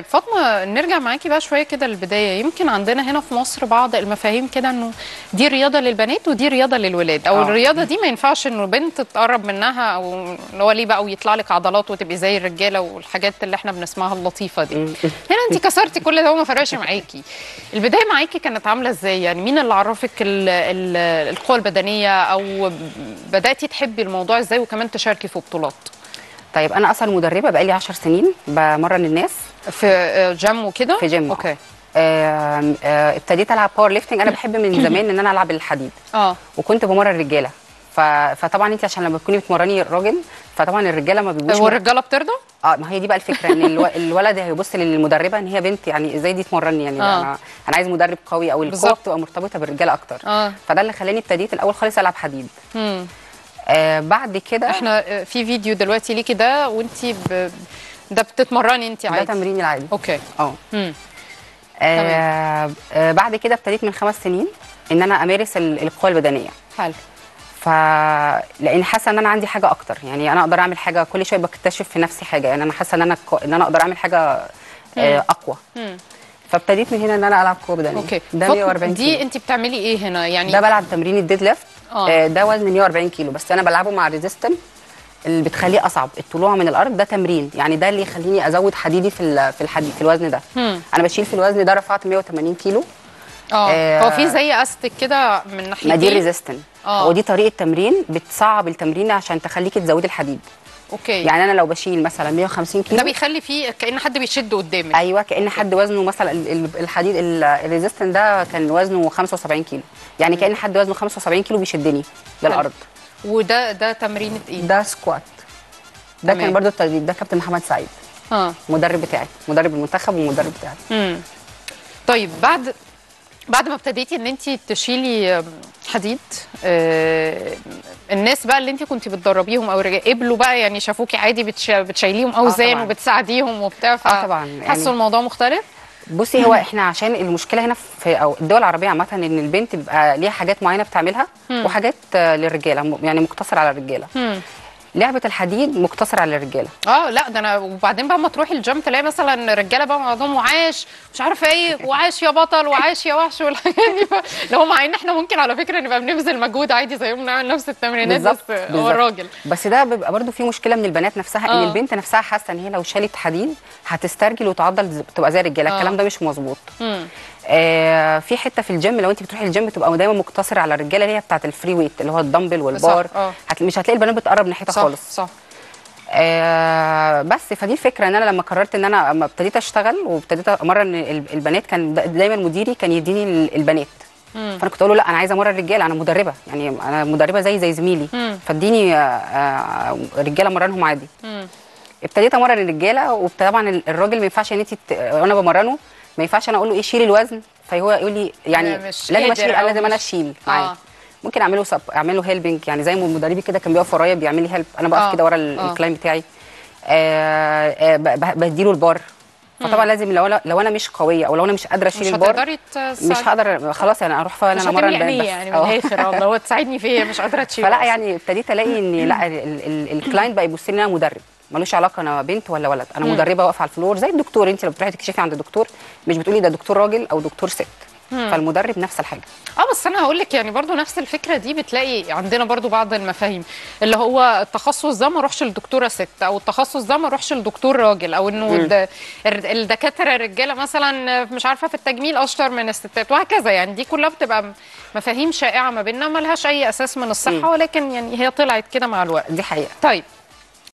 فاطمه نرجع معاكي بقى شويه كده للبدايه يمكن عندنا هنا في مصر بعض المفاهيم كده انه دي رياضه للبنات ودي رياضه للولاد او آه. الرياضه دي ما ينفعش انه بنت تقرب منها او اللي هو ليه بقى ويطلع لك عضلات وتبقي زي الرجاله والحاجات اللي احنا بنسمعها اللطيفه دي هنا انت كسرتي كل ده وما فرقش معاكي البدايه معاكي كانت عامله ازاي يعني مين اللي عرفك ال- ال- القوه البدنيه او بداتي تحبي الموضوع ازاي وكمان تشاركي في بطولات طيب انا اصلا مدربه بقالي 10 سنين بمرن الناس في آه، جيم وكده في جيم. اوكي آه، آه، ابتديت العب باور ليفتنج انا بحب من زمان ان انا العب الحديد اه وكنت بمرن رجاله ف... فطبعا انت عشان لما تكوني بتمرني راجل فطبعا الرجاله ما بيبقوش والرجاله بترضى اه ما هي دي بقى الفكره ان الو... الولد هيبص للمدربه ان هي بنت يعني ازاي دي تمرني يعني آه. انا انا عايز مدرب قوي او القوه بالظبط. بتبقى مرتبطه بالرجاله اكتر اه فده اللي خلاني ابتديت الاول خالص العب حديد مم. آه بعد كده احنا آه، في فيديو دلوقتي ليكي ده وانت ب... ده بتتمرني انت ده عادي تمريني العادي اوكي اه مم. آه آه بعد كده ابتديت من خمس سنين ان انا امارس ال- القوه البدنيه حلو ف لان حاسه ان انا عندي حاجه اكتر يعني انا اقدر اعمل حاجه كل شويه بكتشف في نفسي حاجه يعني انا حاسه ان انا ك- ان انا اقدر اعمل حاجه آه اقوى مم. فابتديت من هنا ان انا العب قوه بدنيه اوكي ده فاطمة، 140 دي كيلو انت بتعملي ايه هنا يعني ده بلعب تمرين الديد ليفت آه. آه. ده وزن 140 كيلو بس انا بلعبه مع ريزيستن اللي بتخليه اصعب الطلوع من الارض ده تمرين يعني ده اللي يخليني ازود حديدي في ال- في الحديد في الوزن ده مم. انا بشيل في الوزن ده رفعت 180 كيلو اه آه، هو في زي استك كده من ما دي ناحيتين ريزيستن آه. ودي طريقه تمرين بتصعب التمرين عشان تخليكي تزودي الحديد اوكي يعني انا لو بشيل مثلا 150 كيلو ده بيخلي فيه كأن حد بيشد قدامك ايوه كان حد وزنه مثلا ال- ال- الحديد ال- الريزيستن ده كان وزنه 75 كيلو يعني كان حد وزنه 75 كيلو بيشدني للارض وده ده تمرينة ايه ده سكوات ده تمام. كان برضو التدريب ده كابتن محمد سعيد اه مدرب بتاعي مدرب المنتخب والمدرب بتاعي مم. طيب بعد بعد ما ابتديتي ان انت تشيلي حديد آه الناس بقى اللي انت كنت بتدربيهم او الرجال قبلوا بقى يعني شافوكي عادي بتش... بتشيليهم اوزان طبعاً. وبتساعديهم وبتاع ف- آه طبعاً، يعني- حسوا الموضوع مختلف بصي هو احنا عشان المشكله هنا في او الدول العربيه عامه ان البنت بيبقى ليها حاجات معينه بتعملها وحاجات آه، للرجاله م- يعني مقتصر على الرجاله مم. لعبه الحديد مقتصر على الرجاله اه لا ده انا وبعدين بقى ما تروحي الجيم تلاقي مثلا رجاله بقى بعضهم وعاش مش عارفه ايه وعاش يا بطل وعاش يا وحش والحاجات دي ف- لو مع ان احنا ممكن على فكره نبقى بنبذل مجهود عادي زيهم نعمل نفس التمرينات بالظبط بس هو بالظبط. الراجل بس ده بيبقى برضو في مشكله من البنات نفسها آه. ان البنت نفسها حاسه ان هي لو شالت حديد هتسترجل وتعضل ز- تبقى زي الرجاله آه. الكلام ده مش مظبوط مم. آه في حته في الجيم لو انت بتروحي الجيم بتبقى دايما مقتصره على الرجاله اللي هي بتاعه الفري ويت اللي هو الدمبل والبار صح، آه. هت... مش هتلاقي البنات بتقرب ناحيتها صح خالص صح آه بس فدي الفكره ان انا لما قررت ان انا لما ابتديت اشتغل وابتديت امرن ال- البنات كان دا- دايما مديري كان يديني ال- البنات فانا كنت اقول له لا انا عايزه امرن رجاله انا مدربه يعني انا مدربه زي زي زميلي مم. فاديني آه، آه، رجاله امرنهم عادي مم. ابتديت امرن الرجاله وطبعا ال- الراجل ما ينفعش ان انت ت- وانا بمرنه ما ينفعش انا اقول له ايه شيل الوزن فهو يقول لي يعني أنا مش لازم قادر اشيل أو انا لازم انا مش- اشيل آه. معاه ممكن اعمله سب اعمله هيلبنج يعني زي ما مدربي كده كان بيقف ورايا بيعمل لي هيلب انا بقف آه. كده ورا ال- آه. الكلاين بتاعي آه آه ب- ب- بديله البار فطبعا لازم لو انا لو انا مش قويه او لو انا مش قادره اشيل مش البار هتقدري مش هقدر خلاص يعني اروح فعلا مش امرن هتملي بنات عينيه بس. يعني من آه. الاخر اه هو تساعدني فيا مش قادره تشيل فلا أصلاً. يعني ابتديت الاقي ان لا ال- ال- ال- الكلاينت بقى يبص لي ان انا مدرب ملوش علاقه انا بنت ولا ولد انا مدربه واقفه على الفلور زي الدكتور انت لو بتروحي تكشفي عند الدكتور مش بتقولي ده دكتور راجل او دكتور ست فالمدرب نفس الحاجه اه بس انا هقول لك يعني برضو نفس الفكره دي بتلاقي عندنا برضو بعض المفاهيم اللي هو التخصص ده ما اروحش لدكتوره ست او التخصص ده ما اروحش لدكتور راجل او انه الد- الر- الدكاتره الرجاله مثلا مش عارفه في التجميل اشطر من الستات وهكذا يعني دي كلها بتبقى م- مفاهيم شائعه ما بيننا ما لهاش اي اساس من الصحه ولكن يعني هي طلعت كده مع الوقت دي حقيقه طيب